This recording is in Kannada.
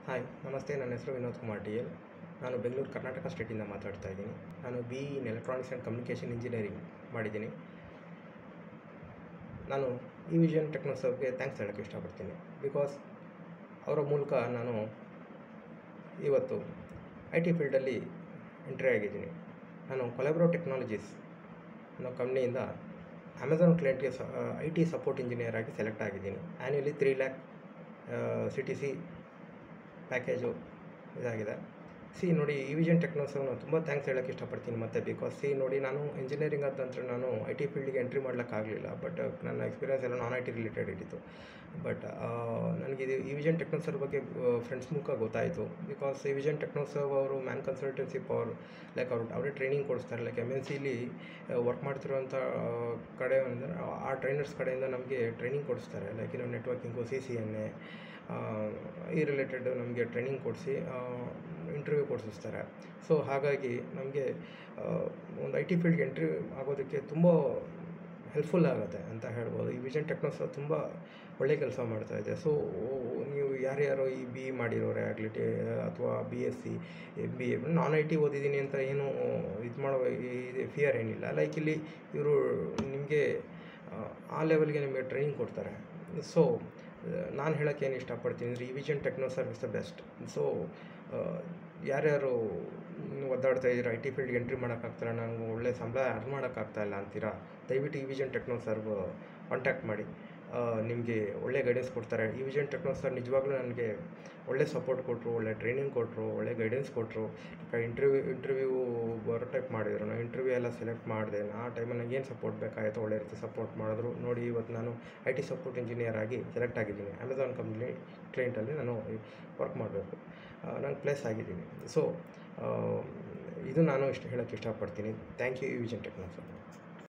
ಹಾಯ್ ನಮಸ್ತೆ ನನ್ನ ಹೆಸರು ವಿನೋದ್ ಕುಮಾರ್ ಟಿ ಎಲ್ ನಾನು ಬೆಂಗಳೂರು ಕರ್ನಾಟಕ ಸ್ಟೇಟಿಂದ ಮಾತಾಡ್ತಾ ಇದ್ದೀನಿ ನಾನು B E in electronics and communication engineering ಮಾಡಿದ್ದೀನಿ ನಾನು ಈ ವಿಷನ್ ಟೆಕ್ನೋಸರ್ಗೆ ಥ್ಯಾಂಕ್ಸ್ ಹೇಳೋಕ್ಕೆ ಇಷ್ಟಪಡ್ತೀನಿ ಬಿಕಾಸ್ ಅವರ ಮೂಲಕ ನಾನು ಇವತ್ತು ಐ ಟಿ ಫೀಲ್ಡಲ್ಲಿ ಎಂಟ್ರಿ ಆಗಿದ್ದೀನಿ ನಾನು ಕೊಲೆಬ್ರೋ ಟೆಕ್ನಾಲಜೀಸ್ ಅನ್ನೋ ಕಂಪ್ನಿಯಿಂದ ಅಮೆಝಾನ್ ಕ್ಲೈಂಟ್ಗೆ ಸ ಐ ಟಿ ಸಪೋರ್ಟ್ ಇಂಜಿನಿಯರ್ ಆಗಿ ಸೆಲೆಕ್ಟ್ ಆಗಿದ್ದೀನಿ annually three lakh C T C package ಇದಾಗಿದೆ ಸಿ ನೋಡಿ ಈ ವಿಷನ್ ಟೆಕ್ನೋಸವ್ ನಾನು ತುಂಬ ಥ್ಯಾಂಕ್ಸ್ ಹೇಳೋಕ್ಕೆ ಇಷ್ಟಪಡ್ತೀನಿ ಮತ್ತೆ ಬಿಕಾಸ್ ಸಿ ನೋಡಿ ನಾನು ಇಂಜಿನಿಯರಿಂಗ್ ಆದ ನಂತರ ನಾನು ಐ ಟಿ ಫೀಲ್ಡಿಗೆ ಎಂಟ್ರಿ ಮಾಡ್ಲಿಕ್ಕಾಗಲಿಲ್ಲ ಬಟ್ ನನ್ನ ಎಕ್ಸ್ಪೀರಿಯನ್ಸ್ ಎಲ್ಲ ನಾನ್ ಐ ಟಿ ರಿಲೇಟೆಡ್ ಇದ್ದಿತ್ತು ಬಟ್ ನನಗೆ ಇದು ಈ ವಿಷನ್ ಟೆಕ್ನೋಸರ್ ಬಗ್ಗೆ ಫ್ರೆಂಡ್ಸ್ ಮೂಲಕ ಗೊತ್ತಾಯಿತು ಬಿಕಾಸ್ ಈ ವಿಷನ್ ಟೆಕ್ನೋಸರ್ವ್ ಅವರು ಮ್ಯಾನ್ ಕನ್ಸಲ್ಟೆನ್ಸಿ ಪವರ್ ಲೈಕ್ ಅವರು ಅವರೇ ಟ್ರೈನಿಂಗ್ ಕೊಡಿಸ್ತಾರೆ ಲೈಕ್ ಎಮ್ ಎನ್ ಸಿಲಿ ವರ್ಕ್ ಮಾಡ್ತಿರೋಂಥ ಕಡೆ ಅಂದರೆ ಆ ಟ್ರೈನರ್ಸ್ ಕಡೆಯಿಂದ ನಮಗೆ ಟ್ರೈನಿಂಗ್ ಕೊಡಿಸ್ತಾರೆ ಲೈಕ್ ಇನ್ನು networking C C N A ಈ ರಿಲೇಟೆಡ್ ನಮಗೆ ಟ್ರೈನಿಂಗ್ ಕೊಡಿಸಿ ಇಂಟರ್ವ್ಯೂ ಕೊಡಿಸ್ತಾರೆ ಸೊ ಹಾಗಾಗಿ ನಮಗೆ ಒಂದು ಐ ಟಿ ಫೀಲ್ಡ್ಗೆ ಎಂಟ್ರಿ ಆಗೋದಕ್ಕೆ ತುಂಬ ಹೆಲ್ಪ್ಫುಲ್ ಆಗುತ್ತೆ ಅಂತ ಹೇಳ್ಬೋದು ಈ ವಿಷನ್ ಟೆಕ್ನೋಸ ತುಂಬ ಒಳ್ಳೆ ಕೆಲಸ ಮಾಡ್ತಾ ಇದೆ ಸೊ ನೀವು ಯಾರ್ಯಾರು ಈ ಬಿ ಇ ಮಾಡಿರೋರೆ ಆಗಲಿ ಟೇ ಅಥವಾ B S C B A non I T ಓದಿದ್ದೀನಿ ಅಂತ ಏನು ಇದು ಮಾಡೋ ಫಿಯರ್ ಏನಿಲ್ಲ ಲೈಕ್ ಇಲ್ಲಿ ಇವರು ನಿಮಗೆ ಆ ಲೆವೆಲ್ಗೆ ನಿಮಗೆ ಟ್ರೈನಿಂಗ್ ಕೊಡ್ತಾರೆ ಸೊ ನಾನು ಹೇಳೋಕ್ಕೆ ಏನು ಇಷ್ಟಪಡ್ತೀನಿ ಅಂದರೆ ಈ vision techno service the best so ಯಾರ್ಯಾರು ಒದ್ದಾಡ್ತಾ ಇದ್ದೀರಾ ಐ ಟಿ ಫೀಲ್ಡ್ಗೆ ಎಂಟ್ರಿ ಮಾಡೋಕ್ಕಾಗ್ತಾರ ನನಗೆ ಒಳ್ಳೆ ಸಂಬಳ ಅರ್ನ್ ಮಾಡೋಕ್ಕಾಗ್ತಾ ಇಲ್ಲ ಅಂತೀರಾ ದಯವಿಟ್ಟು ಈ ವಿಷನ್ ಟೆಕ್ನೋ ಸರ್ವ್ ಕಾಂಟ್ಯಾಕ್ಟ್ ಮಾಡಿ ನಿಮಗೆ ಒಳ್ಳೆ ಗೈಡೆನ್ಸ್ ಕೊಡ್ತಾರೆ ಈ ವಿಷನ್ ಟೆಕ್ನೋ ಸರ್ ನಿಜವಾಗ್ಲೂ ನನಗೆ ಒಳ್ಳೆ ಸಪೋರ್ಟ್ ಕೊಟ್ಟರು ಒಳ್ಳೆ ಟ್ರೈನಿಂಗ್ ಕೊಟ್ಟರು ಒಳ್ಳೆ ಗೈಡೆನ್ಸ್ ಕೊಟ್ಟರು ಇಂಟರ್ವ್ಯೂ ಇಂಟರ್ವ್ಯೂ ಬರೋ ಟೈಪ್ ಮಾಡಿದ್ರು ನಾನು ಇಂಟರ್ವ್ಯೂ ಎಲ್ಲ ಸೆಲೆಕ್ಟ್ ಮಾಡಿದೆ ಆ ಟೈಮಲ್ಲಿ ನನಗೆ ಏನು ಸಪೋರ್ಟ್ ಬೇಕಾಯಿತು ಒಳ್ಳೆ ರೀತಿ ಸಪೋರ್ಟ್ ಮಾಡಿದ್ರು ನೋಡಿ ಇವತ್ತು ನಾನು ಐ ಟಿ ಸಪೋರ್ಟ್ ಇಂಜಿನಿಯರ್ ಆಗಿ ಸೆಲೆಕ್ಟ್ ಆಗಿದ್ದೀನಿ ಅಮೆಝಾನ್ ಕಂಪ್ನಿ ಕ್ಲೈಂಟಲ್ಲಿ ನಾನು ವರ್ಕ್ ಮಾಡಬೇಕು ನಾನು ಪ್ಲೇಸ್ ಆಗಿದ್ದೀನಿ ಸೊ ಇದು ನಾನು ಇಷ್ಟು ಹೇಳೋಕ್ಕೆ ಇಷ್ಟಪಡ್ತೀನಿ ಥ್ಯಾಂಕ್ ಯು ಈ ವಿಷನ್ ಟೆಕ್ನೋ ಸರ್